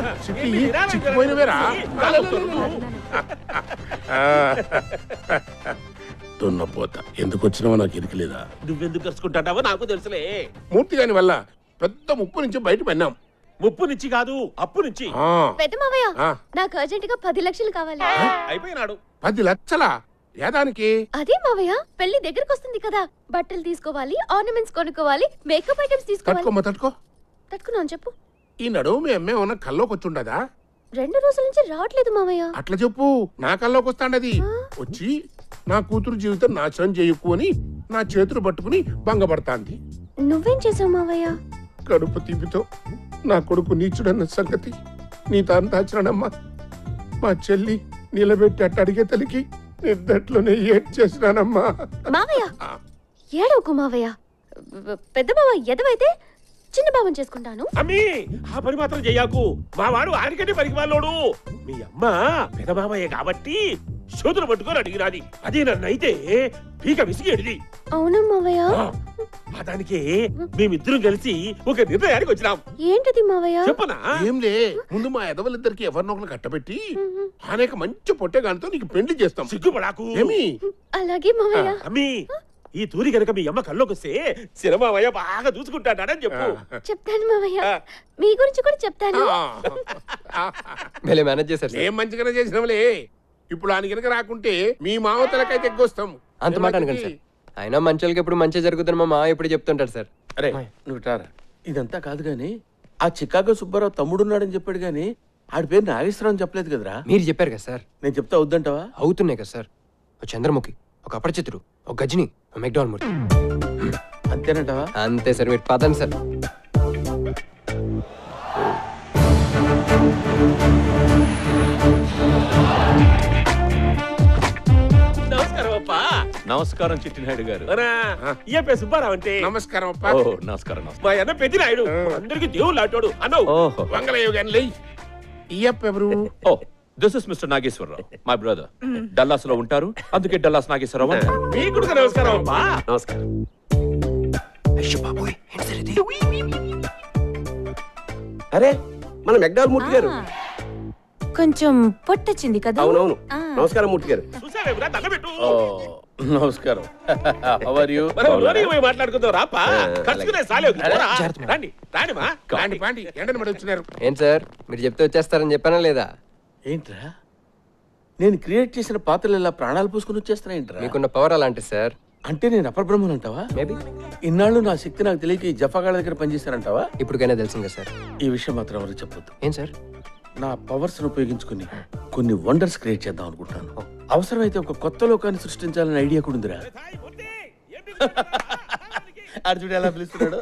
చిట్టి చిక్కిపోయినవేరా దున్నపోత ఎందుకు వచ్చినావో నాకు ఇరికలేదా నువ్వెందుకు కలుసుకుంటావో నాకు తెలుసులే మూర్తి గాని వల్ల పెద్ద ముప్పు నుంచి బయట పడినాం ముప్పు నుంచి కాదు అప్పు నుంచి ఆ, పెద్ద మావయ్య ఆ, నాకు అర్జెంట్ గా పది లక్షలు కావాలి అయిపోయినాడు పది లక్షల ఏదానికి అదే మావయ్య పెళ్లి దగ్గరకు వస్తుంది కదా బట్టలు తీసుకోవాలి ఆర్నమెంట్స్ కొనుక్కోవాలి మేకప్ ఐటమ్స్ తీసుకోవాలి తట్టుకోమ్మ తట్టుకో తట్టుకున్నాను చెప్పు ఈ నడువు మీ అమ్మే ఉన్న కల్లోకి వచ్చుండదా రెండు రోజుల నుంచి రావట్లేదు మావయ్య అట్లా చెప్పు నా కల్లోకి వస్తాండది వచ్చి నా కూతురు జీవితం నాశనం చేయకు అని నా చేతులు పట్టుకుని భంగపడతాంది నువ్వేం చేసావు మావయ్య కడుపు తీపితో నా కొడుకు నీచుడన్న సంగతి నీ తాను దాచినాడమ్మా మా చెల్లి నిలబెట్టి అట్ట అడిగే తలికి నిద్దట్లోనే ఏడ్ చేసినానమ్మా మావయ్య ఏడవకు మావయ్య పెద్ద బావ ఎదవైతే చిన్న బావని చేసుకుంటాను అమ్మీ ఆ పని మాత్రం చెయ్యకు మా వాడు ఆడికంటే పనికి వాళ్ళోడు మీ అమ్మ పెదమామయ్య కాబట్టి శోధన పట్టుకొని అడిగినాది అది నన్ను అయితే పీక విసిగేడిది అవునా మావయ్య ఆ, ఆ దానికే మేమిద్దరం కలిసి ఒక నిర్ణయానికి వచ్చినాం ఏంటది మావయ్య చెప్పనా ఏంలే ముందు మా ఎదవలిద్దరికి ఎవరినొకరు కట్టబెట్టి అనేక మంచి పొట్టెగానితో నీకు పెళ్లి చేస్తాం సిగ్గుపడాకు ఏమి అలాగే మావయ్య అమ్మీ ఈ తూరి గనక మీ అమ్మ కల్లోకి వస్తే సినిమావయ్య బాగా చూసుకుంటాడని చెప్పు చెప్తాను మావయ్య మీ గురించి కూడా చెప్తాను ఆ, ఆ, భలే మేనేజ్ చేశారు సార్ ఏం మంచిగానే చేసినాంలే ఇప్పుడు ఆయన కనుక రాకుంటే మీ మావతలకైతే ఎగ్గొస్తాం అంత మాట అనకండి సార్ అయినా మంచోళ్ళకి ఎప్పుడు మంచి జరుగుతుంది మా మామ ఎప్పుడు చెప్తుంటారు సార్ అరే నువ్వు టారా ఇదంతా కాదు గాని ఆ చికాగో సుబ్బారావు తమ్ముడున్నాడని చెప్పాడు గాని ఆడి పేరు నాగేశ్వరరావు అని చెప్పలేదు కదరా మీరు చెప్పారు కదా సార్ నేను చెప్తా వద్దంటావా అవుతున్నాయి కదా సార్ ఒక చంద్రముఖి ఒక అపరిచితుడు ఒక గజని ఒక మెక్డాల్ మూర్తి అంతేనంటావా అంతే సార్ మీరు పదండి సార్ నమస్కారం అప్ప నమస్కారం చిట్టినాయుడు గారు ఏ పే సుబ్బారావు అంటే నమస్కారం అప్ప ఓ నమస్కారం నమస్కారం మా అన్న పెద్దినాయుడు అందరికి దేవుళ్ళు ఆటోడు అన్నావు ఓహో వంగలేవు కానీ లే ఇయ్యప్ప ఎవరు ఓ this is mister Nageswararao my brother Dallas లో ఉంటారు అందుకే డల్లాస్ నాగేశ్వరరావు అంటారు. మీ కూడా నమస్కారం అప్పా నమస్కారం అయ్యో బాబోయ్ ఏంటి సార్ ఇది అరే మన మెక్డాల్ మూర్తి గారు కొంచెం పొట్టొచ్చింది కదా అవునవును ఆ. నమస్కారం మూర్తి గారు చూసావేమిరా దండబెట్టు ఓ నమస్కారం హవర్ యూ మనం లోనికి పోయి మాట్లాడుకుందాం రాపా ఖర్చుకునే సాలేవు పోరా. జాగ్రత్త. రండి రాండి మా పాండి పాండి ఎండని పడి వచ్చినారు ఏం సార్ మీరు చెప్తే వచ్చేస్తారని చెప్పానా లేదా ఏంట్రా నేను క్రియేట్ చేసిన పాత్రలు ఇలా ప్రాణాలు పూసుకుని వచ్చేస్తున్నా ఏంట్రా మీకున్న పవర్ అలాంటి సార్ అంటే నేను అపరబ్రహ్మను అంటావా మేబీ ఇన్నాళ్ళు నా శక్తి నాకు తెలియక ఈ జఫాగాళ్ళ దగ్గర పనిచేశానంటావా ఇప్పటికైనా తెలిసింది కదా సార్ ఈ విషయం మాత్రం ఎవరు చెప్పొద్దు ఏం సార్ నా పవర్స్ ఉపయోగించుకుని కొన్ని వండర్స్ క్రియేట్ చేద్దాం అనుకుంటున్నాను అవసరమైతే ఒక కొత్త లోకాన్ని సృష్టించాలని ఐడియా కూడా ఉందిరా అర్జుడు ఎలా పిలుస్తున్నాడు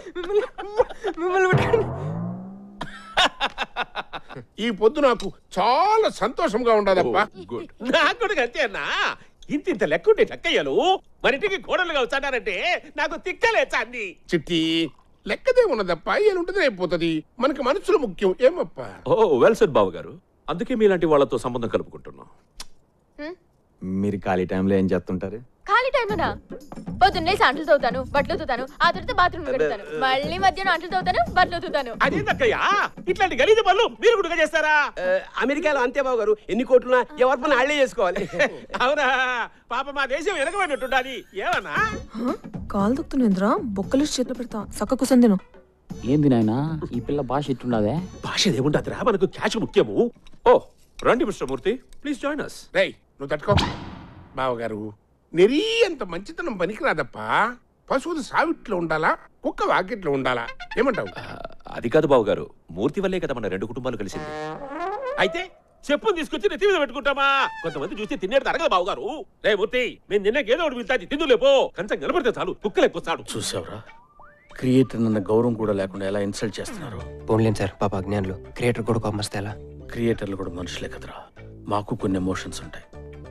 ఈ పొద్దు నాకు చాలా సంతోషంగా ఉండదప్ప గుడ్ నాకు కూడా అంతే అన్నా ఇంత ఇంత లెక్కుంటే లెక్కయ్యలు మరింటికి కోడలుగా వచ్చాడారంటే నాకు తిక్కలే చాంది చిట్టి లెక్కదే ఉన్నదప్ప ఏలుంటది అయిపోతుంది మనకి మనుషులు ముఖ్యం ఏమప్ప ఓ వెల్ సెడ్ బాబు గారు అందుకే మీలాంటి వాళ్ళతో సంబంధం కలుపుకుంటున్నాం మీరు ఖాళీ టైంలో ఏం చేస్తుంటారు ఖాళీ టైమేనా పొద్దున్నే అంట్లు తవ్వుతాను బట్టలు తవ్వుతాను ఆ తర్వాత బాత్రూమ్ పెడతాను మళ్ళీ మధ్యాహ్నం అంట్లు తవ్వుతాను బట్టలు తవ్వుతాను అదే తక్కయ్యా ఇట్లాంటి గలీజ పనులు మీరు కూడా చేస్తారా ఆ, అమెరికాలో అంతే బాబు గారు ఎన్ని కోట్లున్నా ఎవరి పని ఆళ్లే చేసుకోవాలి అవునా పాప మా దేశం వెనకబడినట్టుండాలి ఏమన్నా కాలు దుక్కుతుందిరా బొక్కలు చేతిలో పెడతా సక్క కుసందిను ఏంది నాయనా ఈ పిల్ల భాష ఎట్టుండదే భాష ఏముండదురా మనకు క్యాష్ ముఖ్యము ఓ రండి mister Murthy please join us రేయ్ నువ్వు తట్టుకో బావగారు నెరీ అంత మంచితనం పనికిరాదప్ప పశువులు సావిట్లో ఉండాలా కుక్క వాకిట్లో ఉండాలా ఏమంటావు అది కాదు బాబు గారు మూర్తి వల్లే కదా మన రెండు కుటుంబాలు కలిసింది అయితే చెప్పుని తీసుకొచ్చి నెత్తి మీద పెట్టుకుంటామా కొంతమంది చూస్తే తినేది తరగదు బావు గారు రే మూర్తి నేను నిన్నకేదో ఒకటి పిలుతాది తిందులేపో కంచం నిలబడితే చాలు కుక్కలు ఎక్కువస్తాడు చూసావురా క్రియేటర్ నన్న గౌరవం కూడా లేకుండా ఎలా ఇన్సల్ట్ చేస్తున్నారు పోన్లేండి సార్ పాప అజ్ఞానులు క్రియేటర్ కూడా కొమ్మస్తే ఎలా క్రియేటర్లు కూడా మనుషులే కదరా మాకు కొన్ని ఎమోషన్స్ ఉంటాయి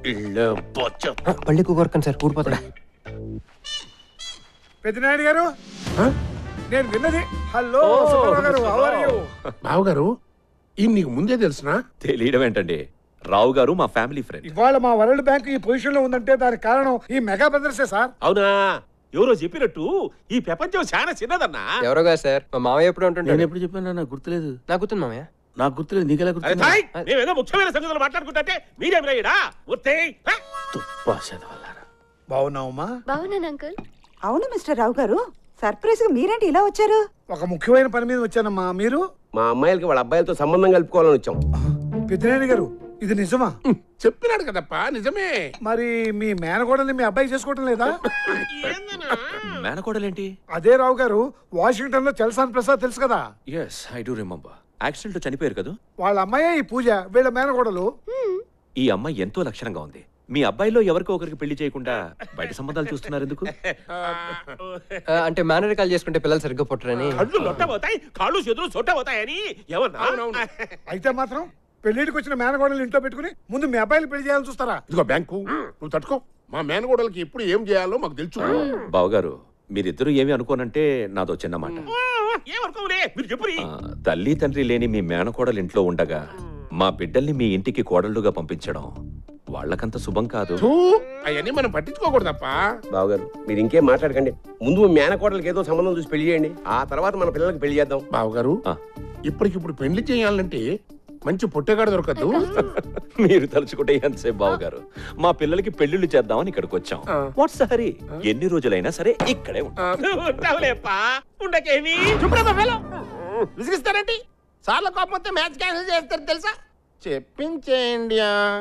పళ్ళి కూరకండి సార్ ఊడిపోతాడా పెద్దనాయుడు గారు నేను విన్నది హలో సుబ్బారావు గారు how are you? బావగారు ఈ నీకు ముందే తెలుసునా తెలియడం ఏంటండి రావు గారు మా ఫ్యామిలీ ఫ్రెండ్ ఇవాళ మా వరల్డ్ బ్యాంక్ ఈ పొజిషన్ లో ఉందంటే దానికి కారణం ఈ మెగా బ్రదర్సే సార్ అవునా ఎవరో చెప్పినట్టు ఈ ప్రపంచం చాలా చిన్నదన్నా ఎవరో కాదు సార్ మా మామయ్య ఎప్పుడు నేను ఉంటుంటాడు ఎప్పుడు చెప్పాను నాకు గుర్తులేదు నాకు గుర్తుంది మామయ్య నాకు గుర్తులేదు నీకెలా అరే గుర్తుంది థాయ్ మేమేదో ముఖ్యమైన సంగతులు మాట్లాడుకుంటే మీరేమి రాయడా ఉత్తే తుప్పా చదవాలరా బాగున్నావమ్మా బాగున్నాను అంకుల్ అవును మిస్టర్ రావు గారు సర్ప్రైజ్ గా మీరేంటి ఇలా వచ్చారు ఒక ముఖ్యమైన పని మీద వచ్చానమ్మా మీరు మా అమ్మాయిలకి వాళ్ళ అబ్బాయిలతో సంబంధం కలుపుకోవాలని వచ్చాం పెద్దినేని గారు ఇది నిజమా చెప్పినాడు కదప్పా నిజమే మరి మీ మేనగోడని మీ అబ్బాయి చేసుకోవటం లేదా మేనకోడలేంటి అదే రావు గారు వాషింగ్టన్ లో చల్సాన్ ప్రసాద్ తెలుసు కదా yes I do remember accident చనిపోయారు కదా వాళ్ళ అమ్మాయే ఈ పూజ వీళ్ళ మేనగోడలు ఈ అమ్మాయి ఎంతో లక్షణంగా ఉంది మీ అబ్బాయిలో ఎవరికో ఒకరికి పెళ్లి చేయకుండా బయట సంబంధాలు చూస్తున్నారు ఎందుకు ఆ, అంటే మేనరికాలు చేసుకుంటే పిల్లలు సరిగ్గా పుట్టరని కళ్ళు లొట్టబోతాయి కాళ్ళు చేతులు సొట్టబోతాయని ఏమన్నా అయితే మాత్రం పెళ్లిడికి వచ్చిన మేనగోడలు ఇంట్లో పెట్టుకుని ముందు మీ అబ్బాయిలు పెళ్లి చేయాలని చూస్తారా ఇదిగో బ్యాంకు నువ్వు తట్టుకో మా మేనగోడలకి ఎప్పుడు ఏం చేయాలో మాకు తెలుసు బావగారు మీరిద్దరూ ఏమి అనుకోనంటే నాదో చిన్న మాట ఏమనుకోలే మీరు చెప్పురి ఆ, తల్లి తండ్రి లేని మీ మేనకోడలు ఇంట్లో ఉండగా మా బిడ్డల్ని మీ ఇంటికి కోడళ్ళుగా పంపించడం వాళ్ళకంత శుభం కాదు అవన్నీ మనం పట్టించుకోకూడదప్పా బావగారు మీరు ఇంకేం మాట్లాడకండి ముందు మీ మేనకోడలకి ఏదో సంబంధం చూసి పెళ్లి చేయండి ఆ తర్వాత మన పిల్లలకి పెళ్లి చేద్దాం బావగారు ఆ. ఇప్పటికిప్పుడు పెళ్లి చేయాలంటే మంచి పుట్టగాడు దొరకద్దు మీరు తలుచుకుంటే ఎంతసేపు బావగారు మా పిల్లలకి పెళ్లిళ్ళు చేద్దామని ఇక్కడికి వచ్చాం ఆ. వాట్స్ హరి ఎన్ని రోజులైనా సరే ఇక్కడే ఉంటాం ఉంటావులేప్పా ఉండకేమి విసిగిస్తారండి సార్లు కాకపోతే మ్యాచ్ క్యాన్సిల్ చేస్తారు తెలుసా చెప్పించేయండి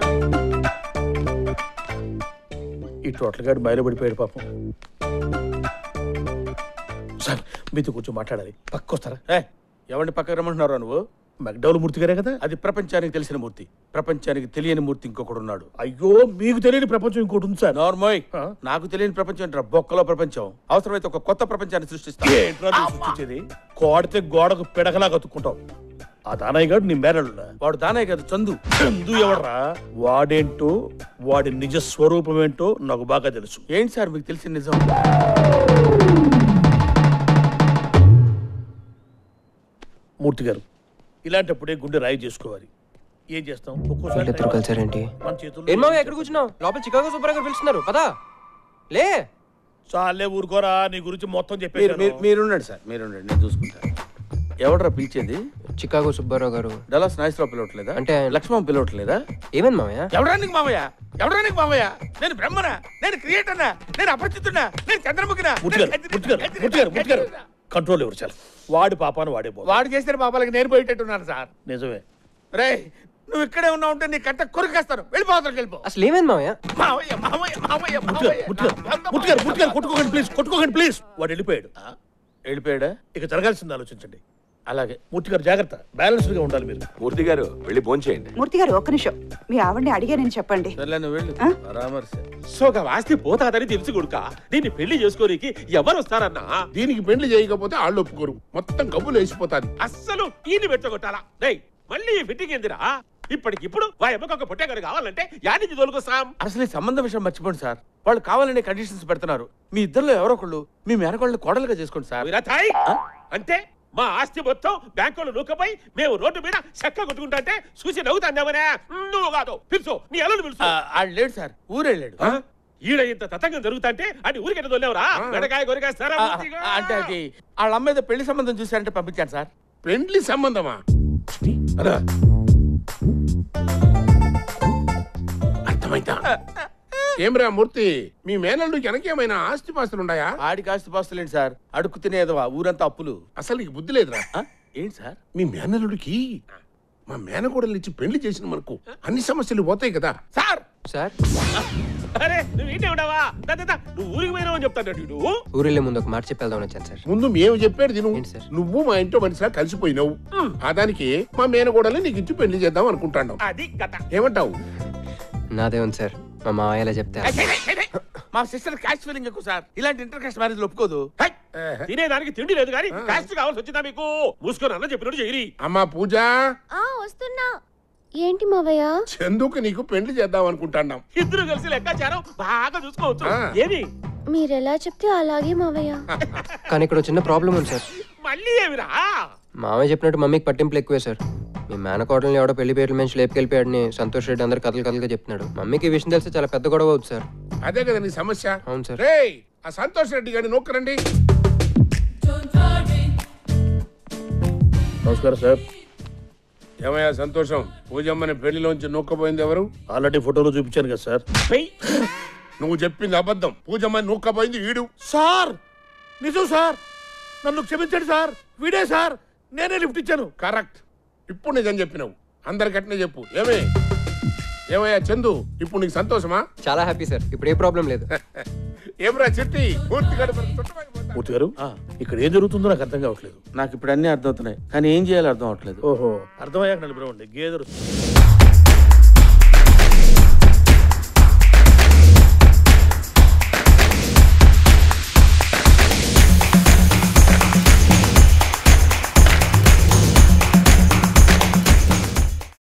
ఈ టోటల్ గాడు బయలుపడిపోయాడు పాపం సార్ మీతో కూర్చొని మాట్లాడాలి పక్క వస్తారా ఏ ఎవరిని పక్కకు రమ్మంటున్నారా నువ్వు మెక్డౌల్ మూర్తి గారే కదా అది ప్రపంచానికి తెలిసిన మూర్తి ప్రపంచానికి తెలియని మూర్తి ఇంకొకడు ఉన్నాడు అయ్యో మీకు తెలియని ప్రపంచం ఇంకోటి ఉంది సార్ నార్మోయ్ నాకు తెలియని ప్రపంచం ఏంట్రా బొక్కలో ప్రపంచం అవసరమైతే ఒక కొత్త ప్రపంచాన్ని సృష్టిస్తా ఏంట్రా నువ్వు సృష్టించేది కోడితే గోడకు పిడకలా కతుక్కుంటావు ఆ దానయ్య గారు నీ మేనడు వాడు దానయ్య కాదు చందు చందు ఎవడ్రా వాడేంటో వాడి నిజ స్వరూపం ఏంటో నాకు బాగా తెలుసు ఏంటి సార్ మీకు తెలిసిన నిజం మూర్తి గారు ఇలాంటప్పుడే గుండె రాయి చేసుకోవాలి ఏం చేస్తాం ఒక్కోసారి వీళ్ళిద్దరు కలిసారేంటి మన చేతుల్లో ఏం మావయ్య ఎక్కడ కూర్చున్నావు లోపల చికాగో సూపర్ గారు పిలుస్తున్నారు పదా లే చాలే ఊరుకోరా నీ గురించి మొత్తం మీరు చెప్పేసి మీరు- మీరుండండి సార్ మీరుండండి నేను చూసుకుంటాను ఎవడరా పిలిచేది చికాగో సుబ్బారావు గారు డలాస్ నాయసరావు పిలవట్లేదా అంటే లక్ష్మణ్ పిలవట్లేదా ఏమైంది మావయ్య ఎవడానికి మామయ్య ఎవడానికి మామయ్య నేను బ్రహ్మనా నేను క్రియేటర్నా నేను అపరిచితున్నా నేను చంద్రముఖినా కంట్రోల్ ఎవరు చాలు వాడి పాపాను వాడే వాడు చేసిన పాపాలకి నేను పోయేటట్టున్నాను సార్ నిజమే రే నువ్వు ఇక్కడే ఉన్నావు ఉంటే నీ కంట కొరికేస్తాను వెళ్ళిపోతాను వెళ్ళిపో అసలు ఏమైంది మావయ్య మావయ్య మావయ్య మావయ్య ముట్టుగారు ముట్టుగారు కొట్టుకోకండి ప్లీజ్ కొట్టుకోకండి ప్లీజ్ వాడు వెళ్ళిపోయాడు వెళ్ళిపోయాడా ఇక జరగాల్సింది ఆలోచించండి అలాగే మూర్తి గారు జాగ్రత్త బ్యాలెన్స్డ్ గా ఉండాలి మీరు మూర్తి గారు వెళ్ళి భోంచేయండి మూర్తి గారు ఒక్క నిమిషం మీ ఆవిడని అడిగానని చెప్పండి సర్లే నువ్వు వెళ్ళు ఆ? పరామర్శ సోగ ఆస్తి పోతాదని తెలుసు కొడుక దీన్ని పెళ్లి చేసుకోనికి ఎవరు వస్తారన్నా దీనికి పెళ్లి చేయకపోతే వాళ్ళు ఒప్పుకోరు మొత్తం కబులు వేసిపోతాది అస్సలు ఈయన పెట్టగొట్టాలా డేయ్ మళ్ళీ ఈ ఫిట్టింగ్ ఏందిరా ఇప్పటికిప్పుడు వా ఎమ్మకి ఒక పొట్టేగాడు కావాలంటే యాడించి తోలుకొస్తాం అసలు ఈ సంబంధ విషయం మర్చిపోండి సార్ వాళ్ళు కావాలనే కండిషన్స్ పెడుతున్నారు మీ ఇద్దరిలో ఎవరో ఒకళ్ళు మీ మేనకోళ్ళని కోడలుగా చేసుకోండి సార్ వీరథాయ్ అంటే మా ఆస్తి మొత్తం బ్యాంకులో నూకపోయి మేము రోడ్డు మీద చెక్క కొట్టుకుంటే చూసి నవ్వుతాందామనే నువ్వు కాదు పిలుచు నీ అల్లుడు పిలుచు ఆ, ఆడు లేడు సార్ ఊరెళ్ళాడు ఆ? ఈడ ఇంత తతంగం జరుగుతుంటే అని ఊరికెట తోలేవరా వెనకాయ గొరికేస్తారా ఆ, ఆ, అంటే అది వాళ్ళ అమ్మాయి ఏదో పెళ్లి సంబంధం చూశారంటే పంపించాను సార్ పెండ్లి సంబంధమా అదా అర్థమైందా ఏమిరా మూర్తి మీ మేనల్లుకి వెనకేమైనా ఆస్తి పాస్తులు ఉన్నాయా ఆడికి ఆస్తి పాస్తులేండి సార్ అడుక్కు తినేదవా ఊరంతా అప్పులు అసలు నీకు బుద్ధి లేదురా ఆ, ఏంటి సార్ మీ మేనల్లుడికి మా మేనకోడలు ఇచ్చి పెళ్లి చేసిన మనకు అన్ని సమస్యలు పోతాయి కదా సార్ సార్ అరే నువ్వు ఇంటే ఉండవా దా, దా, దా, నువ్వు ఊరికి పోయినావని చెప్తాడు నువ్వు ఊరెళ్ళే ముందు ఒక మాట చెప్పి వెళ్దామని వచ్చాను సార్ ముందు మేము చెప్పేది తిను ఏంటి సార్? నువ్వు మా ఇంట్లో మనిషిలా కలిసిపోయినావు ఆ దానికి మా మేనకోడలు నీకు ఇచ్చి పెళ్లి చేద్దాం అనుకుంటాను అది కథ ఏమంటావు నాదే ఉంది సార్ మా మావయ్య ఇలా చెప్తే మా సిస్టర్ క్యాష్ ఫీలింగ్ ఎక్కువ సార్ ఇలాంటి ఇంటర్ కాస్ట్ మ్యారేజ్ ఒప్పుకోదు హై! తినేదానికి తిండి లేదు కానీ కాస్ట్ కావాల్సి వచ్చిందా మీకు మూసుకొని అన్న చెప్పినట్టు చేయరి అమ్మా పూజ ఆ వస్తున్నా ఏంటి మావయ్య చందుకు నీకు పెళ్లి చేద్దాం అనుకుంటాన్నాం ఇద్దరు కలిసి లెక్కాచారం బాగా చూసుకోవచ్చు ఆ. ఏమి మీరెలా చెప్తే అలాగే మావయ్య కానీ ఇక్కడ ఒక చిన్న ప్రాబ్లం ఉంది సార్ మళ్ళీ ఏమిరా మామయ్య చెప్పినట్టు మమ్మీకి పట్టింపులు ఎక్కువే సార్ మీ మేనకోడల్ని ఎవడో పెళ్లి పేర్ల నుంచి లేపుకెళ్ళిపోయాడని సంతోష్ రెడ్డి అందరు కథలు కథలుగా చెప్తున్నాడు మమ్మీకి ఈ విషయం తెలిస్తే చాలా పెద్ద గొడవ అవుతుంది సార్ అదే కదా నీ సమస్య అవును సార్ రే ఆ సంతోష్ రెడ్డి గారిని నొక్కరండి నమస్కారం సార్ ఏమయ్యా సంతోషం పూజమ్మని పెళ్లిలోంచి నూక్కపోయింది ఎవరు ఆల్రెడీ ఫోటోలో చూపించాను కదా సార్ నువ్వు చెప్పింది అబద్ధం పూజమ్మని నూక్కపోయింది ఈడు సార్ నిజం సార్ నన్ను క్షమించండి సార్ వీడే సార్ నేనే లిఫ్ట్ ఇచ్చాను కరెక్ట్ ఇప్పుడు నిజం చెప్పినావు అందరికట్నే చెప్పు ఏమే ఏమయ్యా చందు ఇప్పుడు నీకు సంతోషమా చాలా హ్యాపీ సార్ ఇప్పుడు ఏ ప్రాబ్లం లేదు ఏమరా చెట్టి పూర్తిగా మనకు చుట్టమైపోతా. మూర్తి గారు ఇక్కడ ఏం జరుగుతుందో నాకు అర్థం కావట్లేదు నాకు ఇప్పుడు అన్ని అర్థమవుతున్నాయి కానీ ఏం చేయాలో అర్థం అవట్లేదు ఓహో అర్థమయ్యాక నలుపురం అండి గేదెలు